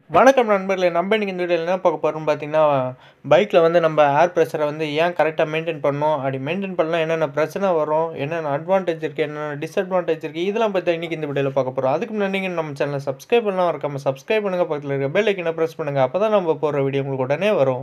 வணக்கம் நண்பர்களே நம்ம இன்னைக்கு இந்த வீடியோவில் என்ன பார்க்க போகிறோம்னு பார்த்தீங்கன்னா பைக்கில் வந்து நம்ம ஏர் ப்ரெஷரை வந்து ஏன் கரெக்டாக மெயின்டைன் பண்ணணும் அப்படி மெயின்டைன் பண்ணலாம் என்னென்ன பிரச்சனை வரும் என்னென்ன அட்வான்டேஜ் இருக்குது என்னென்ன டிஸ்அட்வான்டேஜ் இருக்குது இதெல்லாம் பற்றி இன்றைக்கி இந்த வீடியோவில் பார்க்க போகிறோம் அதுக்கு முன்னாடி நீங்கள் நம்ம சேனலை சப்ஸ்கிரைப் பண்ணலாம் இருக்காமல் சப்ஸ்கிரைப் பண்ணுங்கள் பக்கத்தில் இருக்க பெல் ஐக்கனை ப்ரெஸ் பண்ணுங்கள் அப்போ தான் நம்ம போடுற வீடியோ உங்களுக்கு உடனே வரும்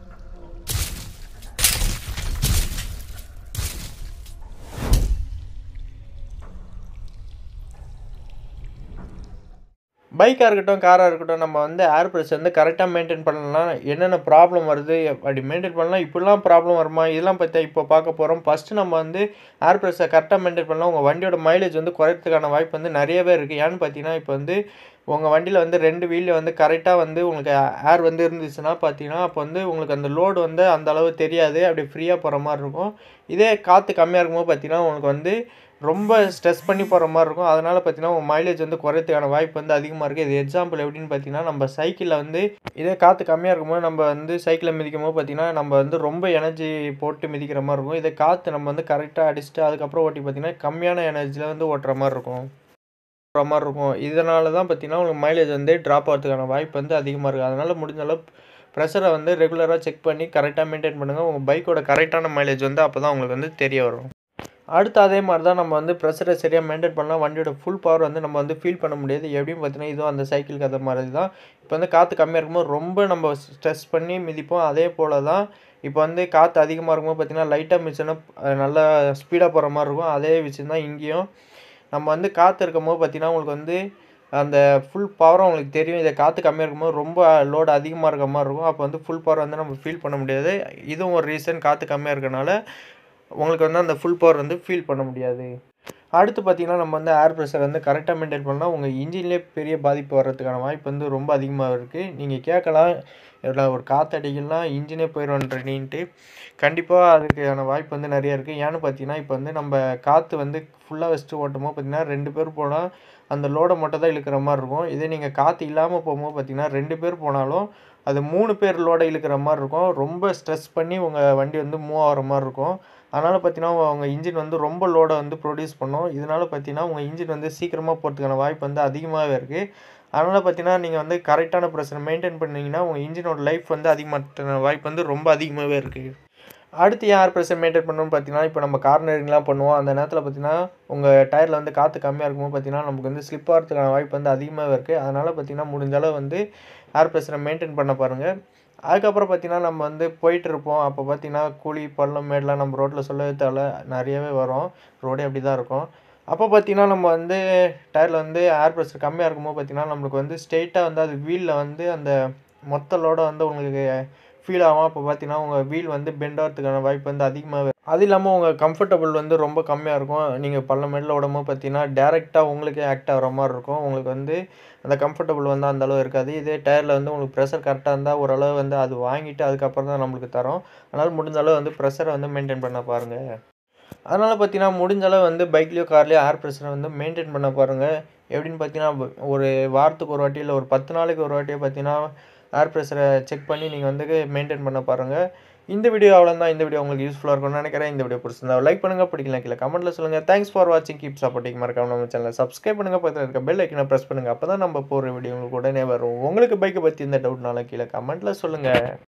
பைக்காக இருக்கட்டும் காராக இருக்கட்டும் நம்ம வந்து ஏர் ப்ரெஷர் வந்து கரெக்டாக மெயின்டைன் பண்ணலாம் என்னென்ன ப்ராப்ளம் வருது அப்படி மெயின்டைன் பண்ணலாம் இப்படிலாம் ப்ராப்ளம் வருமா இதெல்லாம் பற்றி இப்போ பார்க்க போகிறோம் ஃபஸ்ட்டு நம்ம வந்து ஏர் ப்ரெஷர் கரெக்டாக மெயின்டைன் பண்ணலாம் உங்கள் வண்டியோட மைலேஜ் வந்து குறைக்கிறதுக்கான வாய்ப்பு வந்து நிறையவே இருக்குது ஏன்னு பார்த்தீங்கன்னா இப்போ வந்து உங்கள் வண்டியில் வந்து ரெண்டு வீலில் வந்து கரெக்டாக வந்து உங்களுக்கு ஏர் வந்து இருந்துச்சுன்னா பார்த்தீங்கன்னா அப்போ வந்து உங்களுக்கு அந்த லோடு வந்து அந்த அளவு தெரியாது அப்படி ஃப்ரீயாக போகிற மாதிரி இருக்கும் இதே காற்று கம்மியாக இருக்கும்போது பார்த்தீங்கன்னா உங்களுக்கு வந்து ரொம்ப ஸ்ட்ரெஸ் பண்ணி போகிற மாதிரி இருக்கும் அதனால் பார்த்தீங்கன்னா உங்கள் மைலேஜ் வந்து குறையத்துக்கான வாய்ப்பு வந்து அதிகமாக இருக்குது இது எக்ஸாம்பிள் எப்படின்னு பார்த்தீங்கன்னா நம்ம சைக்கிளில் வந்து இதே காற்று கம்மியாக இருக்கும்போது நம்ம வந்து சைக்கிளை மிதிக்கும் போது பார்த்தீங்கன்னா நம்ம வந்து ரொம்ப எனர்ஜி போட்டு மிதிக்கிற மாதிரி இருக்கும் இதே காற்று நம்ம வந்து கரெக்டாக அடிச்சுட்டு அதுக்கப்புறம் ஓட்டி பார்த்தீங்கன்னா கம்மியான எனர்ஜியில் வந்து ஓட்டுற மாதிரி இருக்கும் ஓட்டுற மாதிரி இருக்கும் இதனால தான் பார்த்தீங்கன்னா உங்களுக்கு மைலேஜ் வந்து ட்ராப் ஆகிறதுக்கான வாய்ப்பு வந்து அதிகமாக இருக்குது அதனால் முடிஞ்ச அளவு ப்ரெஷரை வந்து ரெகுலராக செக் பண்ணி கரெக்டாக மெயின்டைன் பண்ணுங்கள் உங்கள் பைக்கோட கரெக்டான மைலேஜ் வந்து அப்போ தான் உங்களுக்கு வந்து தெரிய வரும் அடுத்து அதே மாதிரி தான் நம்ம வந்து ப்ரெஷரை சரியாக மெயின்டைன் பண்ணலாம் வண்டியோட ஃபுல் பவர் வந்து நம்ம வந்து ஃபீல் பண்ண முடியாது எப்படின்னு பார்த்தீங்கன்னா இதுவும் அந்த சைக்கிளுக்கு அந்த மாதிரி தான் இப்போ வந்து காற்று கம்மியாக இருக்கும்போது ரொம்ப நம்ம ஸ்ட்ரெஸ் பண்ணி மிதிப்போம் அதே போல் தான் இப்போ வந்து காற்று அதிகமாக இருக்கும்போது பார்த்தீங்கன்னா லைட்டாக மிதிச்சோன்னா நல்லா ஸ்பீடாக போகிற மாதிரி இருக்கும் அதே விஷயம் தான் இங்கேயும் நம்ம வந்து காற்று இருக்கும்போது பார்த்தீங்கன்னா உங்களுக்கு வந்து அந்த ஃபுல் பவரும் உங்களுக்கு தெரியும் இதை காற்று கம்மியாக இருக்கும்போது ரொம்ப லோடு அதிகமாக இருக்க மாதிரி இருக்கும் அப்போ வந்து ஃபுல் பவர் வந்து நம்ம ஃபீல் பண்ண முடியாது இதுவும் ஒரு ரீசன் காற்று கம்மியாக இருக்கனால உங்களுக்கு வந்து அந்த ஃபுல் பவர் வந்து ஃபீல் பண்ண முடியாது அடுத்து பார்த்திங்கன்னா நம்ம வந்து ஏர் ப்ரெஷர் வந்து கரெக்டாக மெயின்டைன் பண்ணால் உங்கள் இன்ஜின்லேயே பெரிய பாதிப்பு வர்றதுக்கான வாய்ப்பு வந்து ரொம்ப அதிகமாக இருக்குது நீங்கள் கேட்கலாம் இதில் ஒரு காற்று அடிக்கலாம் இன்ஜினே போயிடும்ன்றீன்ட்டு கண்டிப்பாக அதுக்கான வாய்ப்பு வந்து நிறைய இருக்குது ஏன்னு பார்த்தீங்கன்னா இப்போ வந்து நம்ம காற்று வந்து ஃபுல்லாக வச்சுட்டு ஓட்டும்போது பார்த்திங்கன்னா ரெண்டு பேர் போனால் அந்த லோடை மட்டும் தான் இழுக்கிற மாதிரி இருக்கும் இதே நீங்கள் காற்று இல்லாமல் போகும்போது பார்த்திங்கன்னா ரெண்டு பேர் போனாலும் அது மூணு பேர் லோடை இழுக்கிற மாதிரி இருக்கும் ரொம்ப ஸ்ட்ரெஸ் பண்ணி உங்கள் வண்டி வந்து மூவ் ஆகிற மாதிரி இருக்கும் அதனால் பார்த்தீங்கன்னா உங்கள் இன்ஜின் வந்து ரொம்ப லோடை வந்து ப்ரொடியூஸ் பண்ணும் இதனால் பார்த்தீங்கன்னா உங்கள் இன்ஜின் வந்து சீக்கிரமாக போகிறதுக்கான வாய்ப்பு வந்து அதிகமாகவே இருக்குது அதனால் பார்த்தீங்கன்னா நீங்கள் வந்து கரெக்டான ப்ரெஷர் மெயின்டைன் பண்ணிங்கன்னா உங்கள் இன்ஜினோட லைஃப் வந்து அதிகமாக வாய்ப்பு வந்து ரொம்ப அதிகமாகவே இருக்குது அடுத்து ஏர் ப்ரெஷர் மெயின்டைன் பண்ணணும்னு பார்த்தீங்கன்னா இப்போ நம்ம கார்னரிங்லாம் பண்ணுவோம் அந்த நேரத்தில் பார்த்தீங்கன்னா உங்கள் டயரில் வந்து காற்று கம்மியாக இருக்கும்போது பார்த்தீங்கன்னா நமக்கு வந்து ஸ்லிப் ஆகிறதுக்கான வாய்ப்பு வந்து அதிகமாகவே இருக்குது அதனால் பார்த்தீங்கன்னா முடிஞ்ச அளவு வந்து ஏர் ப்ரெஷரை மெயின்டைன் பண்ண பாருங்கள் அதுக்கப்புறம் பார்த்தீங்கன்னா நம்ம வந்து போயிட்டு இருப்போம் அப்போ பார்த்தீங்கன்னா குழி பள்ளம் மேடெலாம் நம்ம ரோட்டில் சொல்லவே தேவை நிறையவே வரும் ரோடே அப்படி தான் இருக்கும் அப்போ பார்த்தீங்கன்னா நம்ம வந்து டயரில் வந்து ஏர் ப்ரெஷர் கம்மியாக இருக்கும்போது பார்த்தீங்கன்னா நம்மளுக்கு வந்து ஸ்ட்ரெயிட்டாக வந்து அது வீலில் வந்து அந்த மொத்த லோடை வந்து உங்களுக்கு ஃபீல் ஆகும் அப்போ பார்த்தீங்கன்னா உங்கள் வீல் வந்து பெண்ட் ஆகிறதுக்கான வாய்ப்பு வந்து அதிகமாகவே அது இல்லாமல் உங்கள் கம்ஃபர்டபுள் வந்து ரொம்ப கம்மியாக இருக்கும் நீங்கள் பள்ள மெடலில் விடும்போது பார்த்தீங்கன்னா டேரெக்டாக உங்களுக்கே ஆக்ட் ஆகிற மாதிரி இருக்கும் உங்களுக்கு வந்து அந்த கம்ஃபர்டபுள் வந்து அந்த அளவு இருக்காது இதே டயரில் வந்து உங்களுக்கு ப்ரெஷர் கரெக்டாக இருந்தால் ஓரளவு வந்து அது வாங்கிட்டு அதுக்கப்புறம் தான் நம்மளுக்கு தரோம் அதனால் முடிஞ்ச அளவு வந்து ப்ரெஷரை வந்து மெயின்டைன் பண்ண பாருங்கள் அதனால் பார்த்தீங்கன்னா முடிஞ்ச அளவு வந்து பைக்லேயோ கார்லேயோ ஏர் ப்ரெஷரை வந்து மெயின்டைன் பண்ண பாருங்கள் எப்படின்னு பார்த்தீங்கன்னா ஒரு வாரத்துக்கு ஒரு வாட்டி இல்லை ஒரு பத்து நாளைக்கு ஒரு வாட்டியோ பார்த்தீங்கன்னா ஏர் ப்ரெஷரை செக் பண்ணி நீங்கள் வந்து மெயின்டைன் பண்ண பாருங்கள் இந்த வீடியோ அவ்வளோதான் இந்த வீடியோ உங்களுக்கு யூஸ்ஃபுல்லாக இருக்கும்னு நினைக்கிறேன் இந்த வீடியோ பிடிச்சிருந்தா லைக் பண்ணுங்கள் பிடிக்கல கீழே கமெண்ட்டில் சொல்லுங்கள் தேங்க்ஸ் ஃபார் வாட்சிங் கீப் சப்போர்ட்டிங் மறக்காம நம்ம சேனலை சப்ஸ்கிரைப் பண்ணுங்கள் பக்கத்தில் இருக்க பெல் ஐக்கனை ப்ரெஸ் பண்ணுங்கள் அப்போ தான் நம்ம போகிற வீடியோ உங்களுக்கு உடனே வரும் உங்களுக்கு பைக்கை பற்றி எந்த டவுட்னாலும் கீழே கமெண்ட்டில் சொல்லுங்கள்